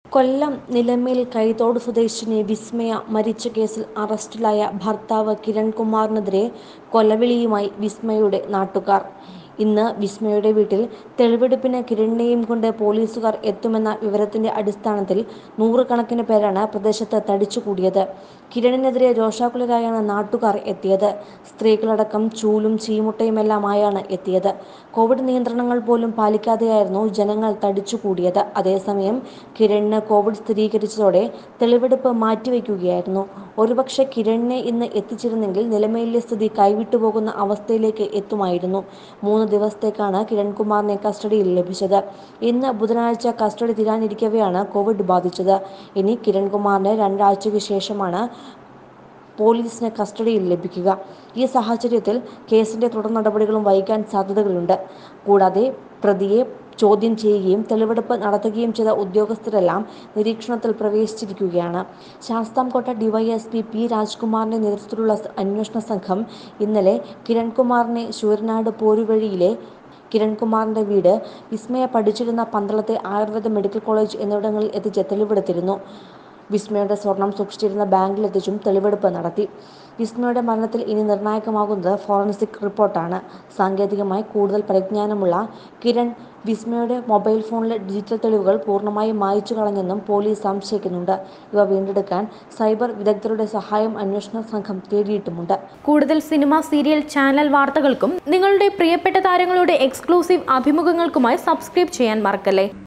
കൊല്ലം നിലമേൽ കൈതോട് സ്വദേശിനി വിസ്മയ മരിച്ച കേസിൽ അറസ്റ്റിലായ ഭർത്താവ് കിരൺകുമാറിനെതിരെ കൊലവിളിയുമായി വിസ്മയയുടെ നാട്ടുകാർ ഇന്ന് വിസ്മയയുടെ വീട്ടിൽ തെളിവെടുപ്പിന് കിരണിനെയും കൊണ്ട് പോലീസുകാർ എത്തുമെന്ന വിവരത്തിന്റെ അടിസ്ഥാനത്തിൽ നൂറുകണക്കിന് പേരാണ് പ്രദേശത്ത് തടിച്ചുകൂടിയത് കിരണിനെതിരെ രോഷാകുലരായാണ് നാട്ടുകാർ എത്തിയത് സ്ത്രീകളടക്കം ചൂലും ചീമുട്ടയുമെല്ലാമായാണ് എത്തിയത് കോവിഡ് നിയന്ത്രണങ്ങൾ പോലും പാലിക്കാതെയായിരുന്നു ജനങ്ങൾ തടിച്ചുകൂടിയത് അതേസമയം കിരണിന് കോവിഡ് സ്ഥിരീകരിച്ചതോടെ തെളിവെടുപ്പ് മാറ്റിവെക്കുകയായിരുന്നു ഒരുപക്ഷെ കിരണിനെ ഇന്ന് എത്തിച്ചിരുന്നെങ്കിൽ നിലമേലിലെ സ്ഥിതി കൈവിട്ടുപോകുന്ന അവസ്ഥയിലേക്ക് എത്തുമായിരുന്നു മൂന്ന് ദിവസത്തേക്കാണ് കിരൺകുമാറിനെ കസ്റ്റഡിയിൽ ലഭിച്ചത് ഇന്ന് ബുധനാഴ്ച കസ്റ്റഡി തീരാനിരിക്കവെയാണ് കോവിഡ് ബാധിച്ചത് ഇനി കിരൺകുമാറിന് രണ്ടാഴ്ചയ്ക്ക് ശേഷമാണ് പോലീസിന് കസ്റ്റഡിയിൽ ലഭിക്കുക ഈ സാഹചര്യത്തിൽ കേസിന്റെ തുടർ നടപടികളും വൈകാൻ സാധ്യതകളുണ്ട് കൂടാതെ പ്രതിയെ ചോദ്യം ചെയ്യുകയും തെളിവെടുപ്പ് നടത്തുകയും ചെയ്ത ഉദ്യോഗസ്ഥരെല്ലാം നിരീക്ഷണത്തിൽ പ്രവേശിച്ചിരിക്കുകയാണ് ശാസ്താംകോട്ട ഡിവൈഎസ്പി പി രാജ്കുമാറിന്റെ നേതൃത്വത്തിലുള്ള അന്വേഷണ സംഘം ഇന്നലെ കിരൺകുമാറിനെ ശൂരനാട് പോരുവഴിയിലെ കിരൺകുമാറിന്റെ വീട് വിസ്മയ പഠിച്ചിരുന്ന പന്തളത്തെ ആയുർവേദ മെഡിക്കൽ കോളേജ് എന്നിവിടങ്ങളിൽ എത്തിച്ച് തെളിവെടുത്തിരുന്നു വിസ്മയുടെ സ്വർണം സൂക്ഷിച്ചിരുന്ന ബാങ്കിലെത്തിച്ചും തെളിവെടുപ്പ് നടത്തി വിസ്മയുടെ മരണത്തിൽ ഇനി നിർണായകമാകുന്നത് ഫോറൻസിക് റിപ്പോർട്ടാണ് സാങ്കേതികമായി കൂടുതൽ പരിജ്ഞാനമുള്ള കിരൺ വിസ്മയുടെ മൊബൈൽ ഫോണിലെ ഡിജിറ്റൽ തെളിവുകൾ പൂർണ്ണമായും മായ്ച്ചു കളഞ്ഞെന്നും പോലീസ് സംശയിക്കുന്നുണ്ട് ഇവ വീണ്ടെടുക്കാൻ സൈബർ വിദഗ്ധരുടെ സഹായം അന്വേഷണ സംഘം തേടിയിട്ടുമുണ്ട് കൂടുതൽ സിനിമ സീരിയൽ ചാനൽ വാർത്തകൾക്കും നിങ്ങളുടെ പ്രിയപ്പെട്ട താരങ്ങളുടെ എക്സ്ക്ലൂസീവ് അഭിമുഖങ്ങൾക്കുമായി സബ്സ്ക്രൈബ് ചെയ്യാൻ മറക്കല്ലേ